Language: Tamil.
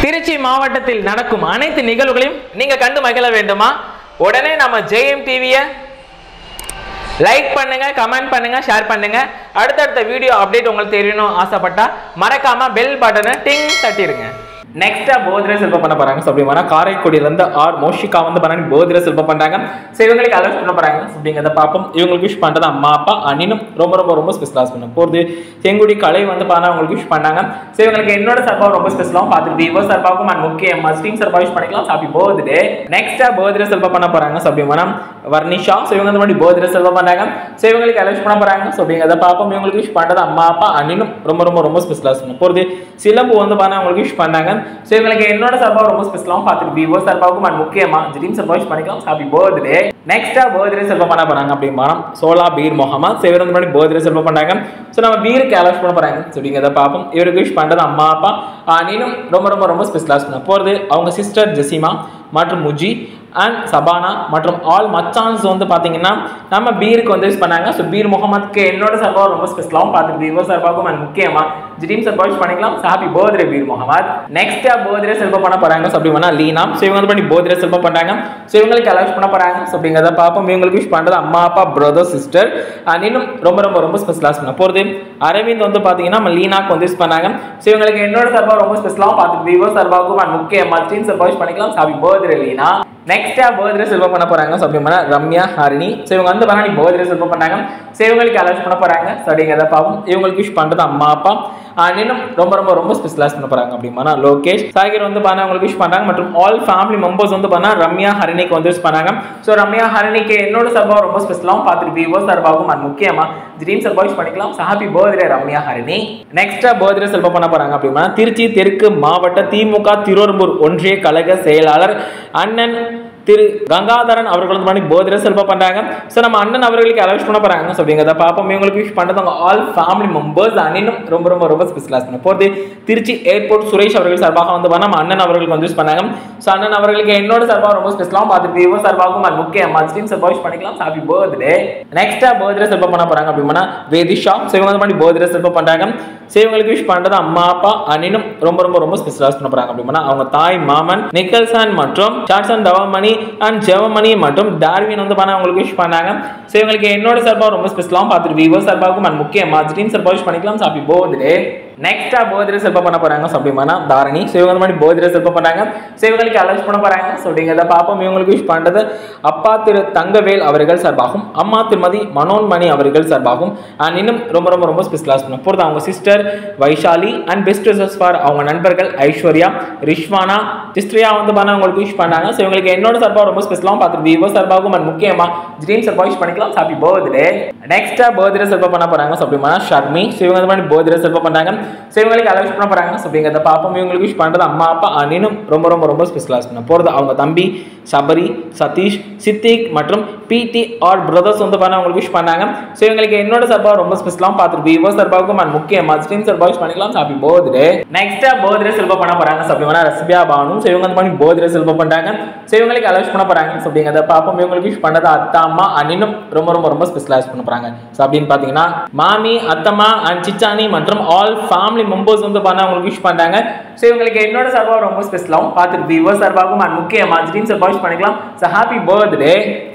திருச்சி மாவட்டத்தில் நடக்கும் அனைத்து நிகழ்வுகளையும் நீங்க கண்டு மகிழ வேண்டுமா உடனே நம்ம ஜெயம் டிவியை லைக் பண்ணுங்க கமெண்ட் பண்ணுங்க ஷேர் பண்ணுங்க அடுத்தடுத்த வீடியோ அப்டேட் உங்களுக்கு தெரியணும் ஆசைப்பட்டா மறக்காம பெல் பட்டனை டிங் தட்டிருங்க நெக்ஸ்டா போதிர செல்பம் பண்ண போறாங்க ஸோ அப்படின்னா காரைக்குடியில இருந்து ஆர் மோஷிகா வந்து பண்ணி போதிர செல்பம் பண்றாங்க ஸோ இவங்களுக்கு அலர்ட் பண்ண போறாங்க So அப்படிங்கிறத பார்ப்போம் இவங்களுக்கு விஷ் பண்றது அம்மா அப்பா அண்ணனும் ரொம்ப ரொம்ப ரொம்ப ஸ்பெஷலாக பண்ண போகுது செங்குடி கலை வந்து பார்த்தா அவங்களுக்கு விஷ் பண்ணாங்க ஸோ இவங்களுக்கு என்னோட சார்பாக ரொம்ப ஸ்பெஷலாகவும் பார்த்துட்டு விவோ சார்பாகவும் அண்ட் முக்கியமா ஸ்டீம் சார்பாக விஷ் பண்ணிக்கலாம் ஹாப்பி பர்த்டே நெக்ஸ்டா போதிர செல்பம் பண்ண போறாங்க ஸோ அப்படின்னா வர்ணிஷா ஸோ இவங்க இந்த மாதிரி போதிர செல்வம் பண்ணாங்க ஸோ இவங்களுக்கு அலர்ட் பண்ண போறாங்க ஸோ அப்படிங்கிறத பார்ப்போம் இவங்களுக்கு விஷ் பண்றது அம்மா அப்பா அண்ணனும் ரொம்ப ரொம்ப ரொம்ப ஸ்பெஷலாக பண்ண போகுது சிலம்பு வந்து பார்த்தா அவங்களுக்கு விஷ் பண்ணாங்க ஸோ இவங்களுக்கு என்னோட சார்பாக ரொம்ப ஸ்பெஷலாகவும் பார்த்துட்டு விவோ சார்பாகவும் அண்ட் முக்கியமா ஜிடீம் சார்பாக விஷ் பண்ணிக்கலாம் ஹாப்பி பர்த்டே நெக்ஸ்டா பர்த்டே செல்வம் பண்ண போறாங்க அப்படின்னா சோலா பீர் முகமது ஸோ இவர் வந்து முன்னாடி பர்த்டே செல்வம் பண்ணாங்க ஸோ நம்ம பீருக்கு அலர்ட் பண்ண போறாங்க ஸோ அப்படிங்கிறத பார்ப்போம் இவருக்கு விஷ் பண்றது அம்மா அப்பா அண்ணனும் ரொம்ப ரொம்ப ரொம்ப ஸ்பெஷலாக பண்ண போகிறது அவங்க சிஸ்டர் ஜெசிமா மற்றும் முஜி அண்ட் சபானா மற்றும் ஆல் மச்சான்ஸ் வந்து பார்த்தீங்கன்னா நம்ம பீருக்கு வந்து யூஸ் பண்ணாங்க ஸோ பீர் முகமதுக்கு என்னோட சார்பாக ரொம்ப ஸ்பெஷலாகவும் பார்த்துட்டு விவோ சார்பாகவும் அண்ட் முக்கியமாக ஜிடீம் சார்பாக யூஸ் பண்ணிக்கலாம் happy birthday Peer Mohammed next birthday செல்பம் பண்ண போறாங்க ஸோ அப்படி வேணா லீனா ஸோ இவங்க வந்து பண்ணி பர்த்டே செல்பம் பண்ணாங்க ஸோ இவங்களுக்கு அலர்ட் பண்ண போறாங்க ஸோ அப்படிங்கிறத பார்ப்போம் இவங்களுக்கு விஷ் பண்ணுறது அம்மா அப்பா பிரதர் சிஸ்டர் அண்ட் இன்னும் ரொம்ப ரொம்ப ரொம்ப ஸ்பெஷலாக பண்ண போகிறது அரவிந்த் வந்து பார்த்தீங்கன்னா நம்ம லீனாக்கு வந்து யூஸ் பண்ணாங்க ஸோ இவங்களுக்கு என்னோட சார்பாக ரொம்ப ஸ்பெஷலாகவும் பார்த்துட்டு விவோ சார்பாகவும் அண்ட் முக்கியமாக ஜிடீம் சார்பாக யூஸ் பண்ணிக்கலாம் ஹாப்பி பர்த்டே லீனா நெக்ஸ்டா பர்த்டே செல்வம் பண்ண போறாங்க ஸோ அப்படின்னா ரம்யா ஹரிணி ஸோ இவங்க வந்து பண்ணி பர்த்டே செல்வம் பண்ணாங்க ஸோ இவங்களுக்கு அலர்ட் பண்ண போறாங்க ஸோ அப்படிங்கிறத பார்ப்போம் இவங்களுக்கு விஷ் பண்றது அம்மா அப்பா அண்ட் இன்னும் ரொம்ப ரொம்ப ரொம்ப ஸ்பெஷலாக பண்ண போறாங்க அப்படின்னா லோகேஷ் சாகர் வந்து பண்ண அவங்களுக்கு விஷ் பண்ணாங்க மற்றும் ஆல் ஃபேமிலி மெம்பர்ஸ் வந்து பண்ணா ரம்யா ஹரிணிக்கு வந்து விஷ் பண்ணாங்க ஸோ ரம்யா ஹரிணிக்கு என்னோட சார்பாக ரொம்ப ஸ்பெஷலாகவும் பார்த்துட்டு விவோ சார்பாகவும் அண்ட் முக்கியமா ட்ரீம் சார்பாக விஷ் பண்ணிக்கலாம் ஹாப்பி பர்த்டே ரம்யா ஹரிணி நெக்ஸ்டா பர்த்டே செல்வம் பண்ண போறாங்க அப்படின்னா திருச்சி தெற்கு மாவட்ட திமுக திருவரம்பூர் ஒன்றிய கழக செயலாளர் அண்ணன் திரு கங்காதரன் அவர்கள் வந்து பண்ணி போதிர செல்வம் பண்றாங்க ஸோ நம்ம அண்ணன் அவர்களுக்கு அலர்ட் பண்ண போறாங்க ஸோ அப்படிங்கிறத பார்ப்போம் இவங்களுக்கு விஷ் பண்ணுறது அவங்க ஆல் ஃபேமிலி மெம்பர்ஸ் அண்ணனும் ரொம்ப ரொம்ப ரொம்ப ஸ்பெஷலாக பண்ண போகிறது திருச்சி ஏர்போர்ட் சுரேஷ் அவர்கள் சார்பாக வந்து பண்ண நம்ம அண்ணன் அவர்களுக்கு வந்து யூஸ் பண்ணாங்க ஸோ அண்ணன் அவர்களுக்கு என்னோட சார்பாக ரொம்ப ஸ்பெஷலாகவும் பார்த்துட்டு விவோ சார்பாகவும் அது முக்கிய மஸ்டின் சார்பாக விஷ் பண்ணிக்கலாம் ஹாப்பி பர்த்டே நெக்ஸ்டா பர்த்டே செல்வம் பண்ண போறாங்க அப்படின்னா வேதிஷா ஸோ இவங்க வந்து பண்ணி பர்த்டே செல்வம் பண்றாங்க ஸோ இவங்களுக்கு விஷ் பண்ணுறது அம்மா அப்பா அண்ணனும் ரொம்ப ரொம்ப ரொம்ப ஸ்பெஷலாக பண்ண போறாங்க அப்படின்னா அவங்க தாய் மாமன் நிக்கல்சன் மற்றும் சாட்சன் தவமணி அண்ட் ஜெவமணி மற்றும் டார்வின் வந்து பண்ண அவங்களுக்கு விஷ் பண்ணாங்க ஸோ இவங்களுக்கு என்னோட சார்பாக ரொம்ப ஸ்பெஷலாகவும் பார்த்துட்டு விவோ சார்பாகவும் அண்ட் முக்கியமாக ஜிடீம் சார்பாக விஷ் பண்ணிக்கலாம் ஹாப்பி பர்த்டே நெக்ஸ்டா பர்த்டே செல்பம் பண்ண போறாங்க ஸோ அப்படின்னா தாரணி ஸோ இவங்க மாதிரி பர்த்டே செல்பம் பண்ணாங்க ஸோ இவங்களுக்கு அலர்ட் பண்ண போறாங்க ஸோ அப்படிங்கிறத பார்ப்போம் இவங்களுக்கு விஷ் பண்றது அப்பா திரு தங்கவேல் அவர்கள் சார்பாகவும் அம்மா திருமதி மனோன்மணி அவர்கள் சார்பாகவும் அண்ட் இன்னும் ரொம்ப ரொம்ப ரொம்ப ஸ்பெஷலாக பண்ண போகிறது அவங்க sister Vaishali and best wishes for அவங்க நண்பர்கள் ஐஸ்வர்யா ரிஷ்வானா ஜிஸ்ட்ரியா வந்து பண்ண அவங்களுக்கு விஷ் பண்ணாங்க ஸோ இவங்களுக்கு என்னோட சார்பாக ரொம்ப ஸ்பெஷலாகவும் பார்த்துட்டு விவோ சார்பாகவும் அண்ட் முக்கியமாக ட்ரீம் சார்பாக விஷ் பண்ணிக்கலாம் ஹாப்பி பர்த்டே நெக்ஸ்டா பர்த்டே செல்பம் பண்ண போறாங்க ஸோ அப்படின்னா ஷர்மி ஸோ இவங்க வந்து பர்த்டே செல்பம் பண்ணாங்க ஸோ இவங்களுக்கு அலர்ட் பண்ண போறாங்க ஸோ அப்படிங்கிறத பார்ப்போம் இவங்களுக்கு விஷ் பண்ணுறது அம்மா அப்பா அண்ணனும் ரொம்ப ரொம்ப ரொம்ப ஸ்பெஷலாக பண்ண போகிறது அவங்க தம்பி சபரி சதீஷ் சித்திக் மற்றும் பிடி ஆர் பிரதர்ஸ் வந்து பண்ண அவங்களுக்கு விஷ் பண்ணாங்க ஸோ இவங்களுக்கு என்னோட சார்பாக ரொம்ப ஸ்பெஷலாகவும் பார்த்துட்டு விவோ சார்பாகவும் அண்ட் முக்கியமாக ஸ்ட்ரீம் சார்பாக விஷ் பண்ணிக்கலாம் ஹாப்பி பர்த்டே நெக்ஸ்டா பர்த்டே செல்பம் பண்ண போறாங்க ஸோ அப்படின்னா ரஸ்பியா பானு ஸோ இவங்க வந்து பண்ணி பர்த்டே செல்பம் பண்ணுறாங்க ஸோ இவங்களுக்கு அலர்ட் பண்ண போறாங்க ஸோ அப்படிங்கிறத பார்ப்போம் இவங்களுக்கு விஷ் பண்ணது அத்தா அம்மா அண்ணனும் ரொம்ப ரொம்ப ரொம்ப ஸ்பெஷலாக பண்ண போறாங்க ஸோ அப்படின்னு பார்த்தீங்கன்னா மாமி அத்தம்மா அண்ட் சிச்சானி மற்றும் ஆல் ஃபேமிலி மெம்பர்ஸ் வந்து பண்ண அவங்களுக்கு விஷ் பண்றாங்க ஸோ இவங்களுக்கு என்னோட சார்பாக ரொம்ப ஸ்பெஷலாகவும் பார்த்துட்டு விவோ சார்பாகவும் அண்ட் முக்கியமாக ஜிடீம் சார்பாக விஷ் பண்ணிக்கலாம் ஸோ ஹாப்பி பர்த்டே